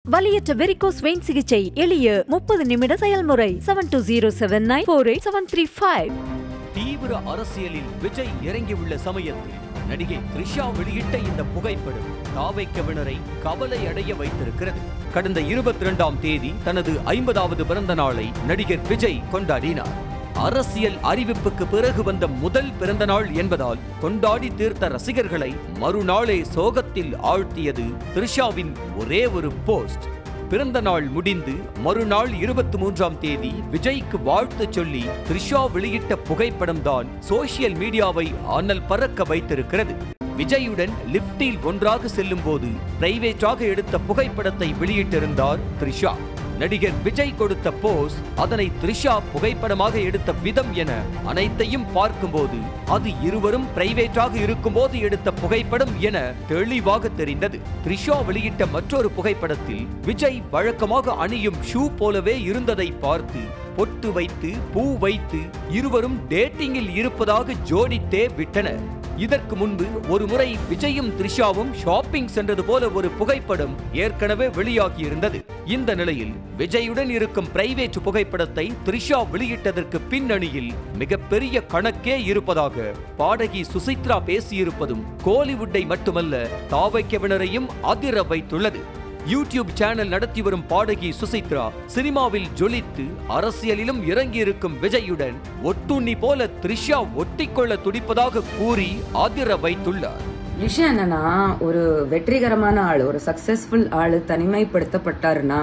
வலியற்ற varicose vein சிகிச்சை எளிய முப்பது நிமிட செயல்முறை seven two zero seven nine four eight seven three five தீவிர அரசியலில் விஜய் இறங்கியுள்ள சமயத்தில் நடிகை த்ரிஷா வெளியிட்ட இந்த புகைப்படம் தாவைக்கவினரை கவலை அடைய வைத்திருக்கிறது கடந்த இருபத்தி இரண்டாம் தேதி தனது ஐம்பதாவது பிறந்த நாளை நடிகர் விஜய் கொண்டாடினார் அரசியல் அறிவிப்புக்கு பிறகு வந்த முதல் பிறந்த நாள் என்பதால் கொண்டாடி தீர்த்த ரசிகர்களை மறுநாளே சோகத்தில் ஆழ்த்தியது த்ரிஷாவின் ஒரே ஒரு போஸ்ட் பிறந்த நாள் முடிந்து மறுநாள் இருபத்தி மூன்றாம் தேதி விஜய்க்கு வாழ்த்து சொல்லி த்ரிஷா வெளியிட்ட புகைப்படம் தான் சோசியல் மீடியாவை அனல் பறக்க வைத்திருக்கிறது விஜயுடன் லிப்டில் ஒன்றாக செல்லும் போது பிரைவேட்டாக எடுத்த புகைப்படத்தை வெளியிட்டிருந்தார் த்ரிஷா நடிகர் விஜய் கொடுத்த போஸ் அதனை த்ரிஷா புகைப்படமாக எடுத்த விதம் என அனைத்தையும் பார்க்கும்போது அது இருவரும் பிரைவேட்டாக இருக்கும்போது எடுத்த புகைப்படம் என தெளிவாக தெரிந்தது த்ரிஷா வெளியிட்ட மற்றொரு புகைப்படத்தில் விஜய் வழக்கமாக அணியும் ஷூ போலவே இருந்ததை பார்த்து பொட்டு வைத்து பூ வைத்து இருவரும் டேட்டிங்கில் இருப்பதாக ஜோடித்தே விட்டனர் இதற்கு முன்பு ஒரு முறை விஜயும் த்ரிஷாவும் ஷாப்பிங் சென்றது போல ஒரு புகைப்படம் ஏற்கனவே வெளியாகி இருந்தது இந்த நிலையில் விஜயுடன் இருக்கும் பிரைவேட் புகைப்படத்தை த்ரிஷா வெளியிட்டதற்கு பின்னணியில் மிகப்பெரிய கணக்கே இருப்பதாக பாடகி சுசித்ரா பேசியிருப்பதும் கோலிவுட்டை மட்டுமல்ல தாவைக்கவினரையும் அதிர வைத்துள்ளது யூடியூப் சேனல் நடத்தி வரும் பாடகி சுசித்ரா சினிமாவில் ஜொலித்து அரசியலிலும் இறங்கியிருக்கும் விஜயுடன் ஒட்டுண்ணி போல த்ரிஷா ஒட்டிக்கொள்ள துடிப்பதாக கூறி அதிர வைத்துள்ளார் விஷயம் என்னன்னா ஒரு வெற்றிகரமான ஆள் ஒரு சக்சஸ்ஃபுல் ஆள் தனிமைப்படுத்தப்பட்டாருன்னா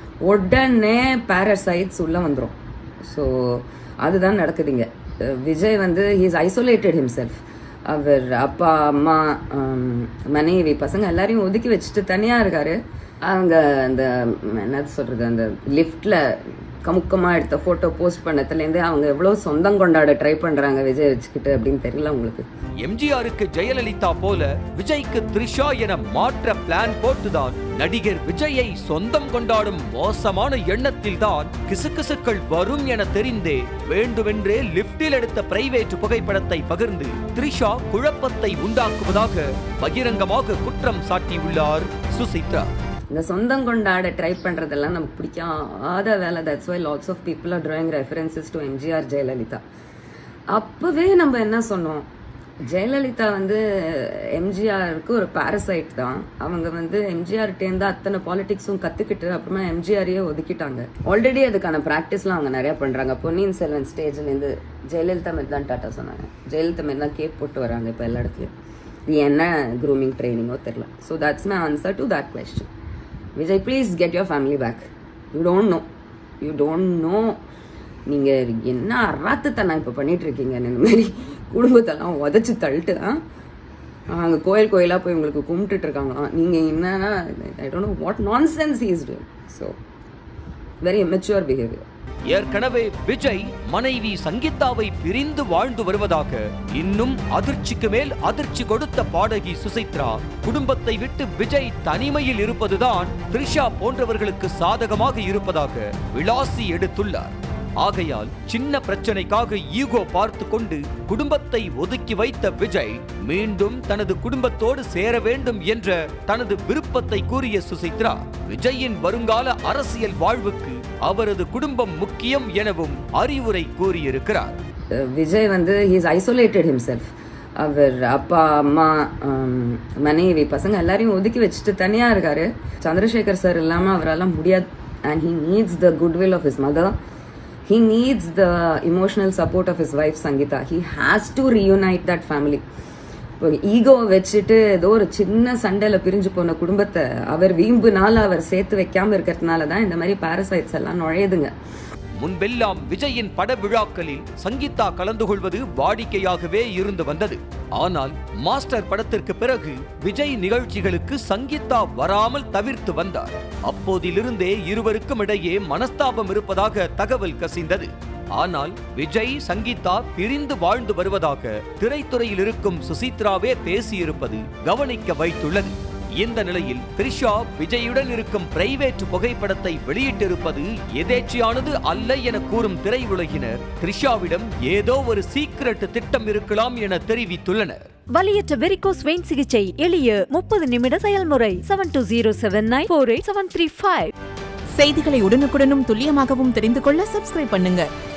உடனே பாரசைட்ஸ் உள்ள வந்துடும் ஸோ அதுதான் நடக்குதுங்க அஹ் விஜய் வந்து ஹீஸ் ஐசோலேட்டட் ஹிம்செல்ஃப் அவர் அப்பா அம்மா ஆம், மனைவி பசங்க எல்லாரையும் ஒதுக்கி வச்சுட்டு தனியாக இருக்காரு அவங்க அந்த ம், என்ன சொல்றது அந்த லிஃப்ட்ல கமுக்கமா எடுத்த போட்டோ போஸ்ட் பண்ணதுலேருந்து அவங்க எவ்வளோ சொந்தம் கொண்டாட ட்ரை பண்றாங்க விஜய் வச்சுக்கிட்டு அப்படின்னு தெரியல உங்களுக்கு எம்ஜிஆருக்கு ஜெயலலிதா போல விஜய்க்கு த்ரிஷா என மாற்ற பிளான் போட்டுதான் நடிகர் விஜயை சொந்தம் கொண்டாடும் மோசமான எண்ணத்தில் தான் கிசுகிசுக்கள் வரும் என தெரிந்தே வேண்டுமென்றே லிப்டில் எடுத்த பிரைவேட் புகைப்படத்தை பகிர்ந்து த்ரிஷா குழப்பத்தை உண்டாக்குவதாக பகிரங்கமாக குற்றம் சாட்டியுள்ளார் சுசித்ரா இந்த சொந்தம் கொண்டாட ட்ரை பண்றதெல்லாம் நமக்கு பிடிக்காத வேலை that's why lots of people are drawing references to MGR Jayalalithaa அப்பவே நம்ம என்ன சொன்னோம் ஜெயலலிதா வந்து எம்ஜிஆருக்கு ஒரு பாரசைட் தான் அவங்க வந்து எம்ஜிஆர்ட்டேருந்து அத்தனை பாலிடிக்ஸும் கத்துக்கிட்டு அப்புறமா எம்ஜிஆரையே ஒதுக்கிட்டாங்க ஆல்ரெடி அதுக்கான ப்ராக்டிஸ்லாம் அவங்க நிறைய பண்றாங்க பொன்னியின் செல்வன் ஸ்டேஜ்லேருந்து ஜெயலலிதா மாரி தான் டாட்டா சொன்னாங்க ஜெயலலிதா மாரி தான் கேப் போட்டு வராங்க இப்போ எல்லா இடத்துலையும் இது என்ன க்ரூமிங் ட்ரைனிங்கோ தெரியல so that's my answer to that question Vijay please get your family back you don't know you don't know நீங்கள் என்ன அராத்துத்தனம் இப்போ பண்ணிட்டு இருக்கீங்க இந்த மாதிரி குடும்பத்தெல்லாம் உதச்சி தள்ளிட்டு தான் அங்கே கோயில் கோயிலாக போய் உங்களுக்கு கும்பிட்டுட்டு இருக்காங்களாம் நீங்கள் என்னன்னா I don't know what nonsense is too so very immature behaviour ஏற்கனவே விஜய் மனைவி சங்கீதாவை பிரிந்து வாழ்ந்து வருவதாக இன்னும் அதிர்ச்சிக்கு மேல் அதிர்ச்சி கொடுத்த பாடகி சுசித்ரா குடும்பத்தை விட்டு விஜய் தனிமையில் இருப்பதுதான் த்ரிஷா போன்றவர்களுக்கு சாதகமாக இருப்பதாக விளாசி எடுத்துள்ளார் ஆகையால் சின்ன பிரச்சனைக்காக ஈகோ பார்த்து கொண்டு குடும்பத்தை ஒதுக்கி வைத்த விஜய் மீண்டும் தனது குடும்பத்தோடு சேர வேண்டும் என்ற தனது விருப்பத்தை கூறிய சுசித்ரா விஜயின் வருங்கால அரசியல் வாழ்வுக்கு அவரது குடும்பம் முக்கியம் எனவும் அறிவுரை கூறியிருக்கிறார் விஜய் வந்து ஹீஸ் ஐசோலேட்டட் ஹிம்செல்ஃப் அவர் அப்பா அம்மா ஆம், மனைவி பசங்க எல்லாரையும் ஒதுக்கி வச்சுட்டு தனியா இருக்காரு சந்திரசேகர் சார் இல்லாம அவரால முடியாது and he needs the goodwill of his mother he needs the emotional support of his wife Sangeetha he has to reunite that family இப்போ ஈகோ வச்சுட்டு ஏதோ ஒரு சின்ன சண்டையில பிரிஞ்சு போன குடும்பத்தை அவர் வீம்புனால அவர் சேர்த்து வைக்காம இருக்கிறதுனால தான் இந்த மாதிரி பாரசைட்ஸ் எல்லாம் நுழையுதுங்க முன்பெல்லாம் விஜயின் பட விழாக்களில் சங்கீதா கலந்து கொள்வது வாடிக்கையாகவே இருந்து வந்தது ஆனால் மாஸ்டர் படத்திற்கு பிறகு விஜய் நிகழ்ச்சிகளுக்கு சங்கீதா வராமல் தவிர்த்து வந்தார் அப்போதிலிருந்தே இருவருக்கும் இடையே மனஸ்தாபம் இருப்பதாக தகவல் கசிந்தது ஆனால் விஜய் சங்கீதா பிரிந்து வாழ்ந்து வருவதாக திரைத்துறையில் இருக்கும் சுசித்ராவே பேசியிருப்பது கவனிக்க வைத்துள்ளது இந்த நிலையில் த்ரிஷா விஜயுடன் இருக்கும் பிரைவேட் புகைப்படத்தை வெளியிட்டிருப்பது எதேச்சியானது அல்ல என கூறும் திரையுலகினர் த்ரிஷாவிடம் ஏதோ ஒரு சீக்ரெட் திட்டம் இருக்கலாம் என தெரிவித்துள்ளனர் வலியற்ற வெரிகோஸ் வெயின் சிகிச்சை எளிய முப்பது நிமிட செயல்முறை seven two zero seven nine four eight seven three five செய்திகளை உடனுக்குடனும் துல்லியமாகவும் தெரிந்து கொள்ள சப்ஸ்கிரைப் பண்ணுங்க